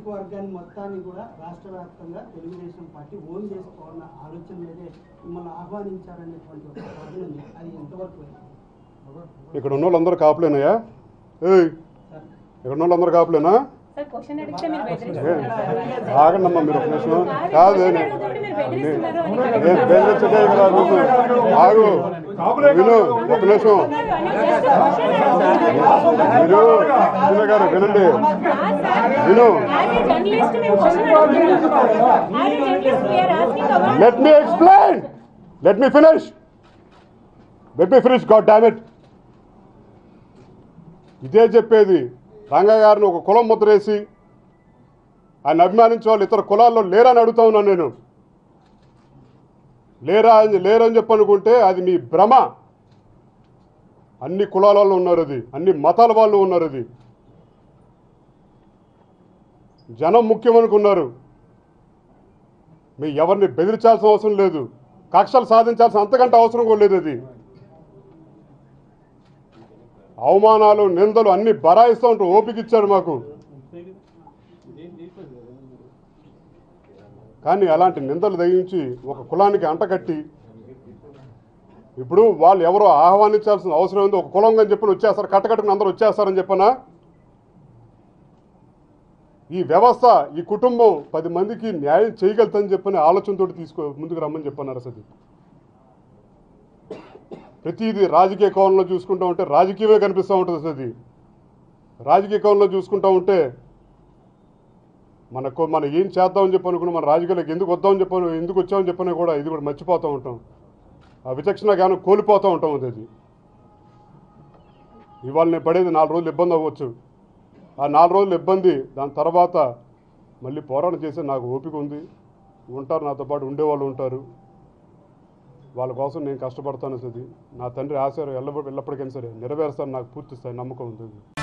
సామాజిక వర్గాన్ని మొత్తాన్ని కూడా రాష్ట్ర వ్యాప్తంగా తెలుగుదేశం పార్టీ ఓన్ చేసుకోవాలన్న ఆలోచన మీదే మిమ్మల్ని ఆహ్వానించారనేటువంటి ఒక వాదన ఉంది అది ఎంతవరకు ఇక్కడ ఉన్న వాళ్ళందరూ కాపులేనాయా ఏయ్ సార్ ఇక్కడ ఉన్న వాళ్ళందరూ కాపులేనా సార్ క్వశ్చన్ అడిగితే మీరు ఏ, బెదిరిస్తున్నారు ఆగండమ్మా మీరు ఒక నిమిషం కాదు క్వశ్చన్ నే- అడుగుతుంటే మీరు బెదిరిస్తున్నారు అని నేను బెదిరించడే కదా నువ్వు. ఆగు విను ఒక నిమిషం మీరు సునీల గారు వినండి విను జర్నలిస్ట్ మేము క్వశ్చన్ అడుగుతున్నాం as journalist we are asking about let me explain let me finish let me finish god damn it ఇదే చెప్పేది రంగా గారిని ఒక కులం ముద్రేసి ఆయన అభిమానించే వాళ్ళు ఇతర కులాల్లో లేరని అడుగుతా ఉన్నాను నేను లేరా అని లేరని చెప్పి అనుకుంటే అది మీ భ్రమ అన్ని కులాల వాళ్ళు ఉన్నారు అది అన్ని మతాల వాళ్ళు ఉన్నారు అది జనం ముఖ్యం అనుకున్నారు మీ ఎవరిని బెదిరించాల్సిన అవసరం లేదు కక్షలు సాధించాల్సిన అంతకంటే అవసరం కూడా లేదు అది అవమానాలు నిందలు అన్ని బరాయిస్తూ ఉంటూ ఓపిక ఇచ్చాడు మాకు కానీ అలాంటి నిందలు దయించి ఒక కులానికి అంటకట్టి ఇప్పుడు వాళ్ళు ఎవరో ఆహ్వానించాల్సిన అవసరం ఉంది ఒక కులం అని చెప్పి వచ్చేస్తారు కట్టకట్టుకుని అందరూ వచ్చేస్తారని చెప్పనా ఈ వ్యవస్థ ఈ కుటుంబం పది మందికి న్యాయం చేయగలుగుతుందని చెప్పని ఆలోచనతో తీసుకో ముందుకు రమ్మని చెప్పన్నారు అసలు ప్రతిదీ రాజకీయ కోణంలో చూసుకుంటూ ఉంటే రాజకీయమే కనిపిస్తూ ఉంటుంది అసలు అది రాజకీయ కోణంలో చూసుకుంటూ ఉంటే మనకు మనం ఏం చేద్దామని చెప్పి అనుకున్నా మన రాజకీయాలకు ఎందుకు వద్దామని చెప్పని ఎందుకు వచ్చామని చెప్పని కూడా ఇది కూడా మర్చిపోతూ ఉంటాం ఆ విచక్షణ జ్ఞానం కోల్పోతూ ఉంటాం అది అది ఇవాళ నేను పడేది నాలుగు రోజులు ఇబ్బంది అవ్వచ్చు ఆ నాలుగు రోజులు ఇబ్బంది దాని తర్వాత మళ్ళీ పోరాటం చేసే నాకు ఓపిక ఉంది ఉంటారు నాతో పాటు ఉండేవాళ్ళు ఉంటారు వాళ్ళ కోసం నేను కష్టపడతాను సది నా తండ్రి ఆశ ఎల్ల ఎల్లప్పటికైనా సరే నెరవేరుస్తాను నాకు పూర్తి స్థాయి నమ్మకం ఉంది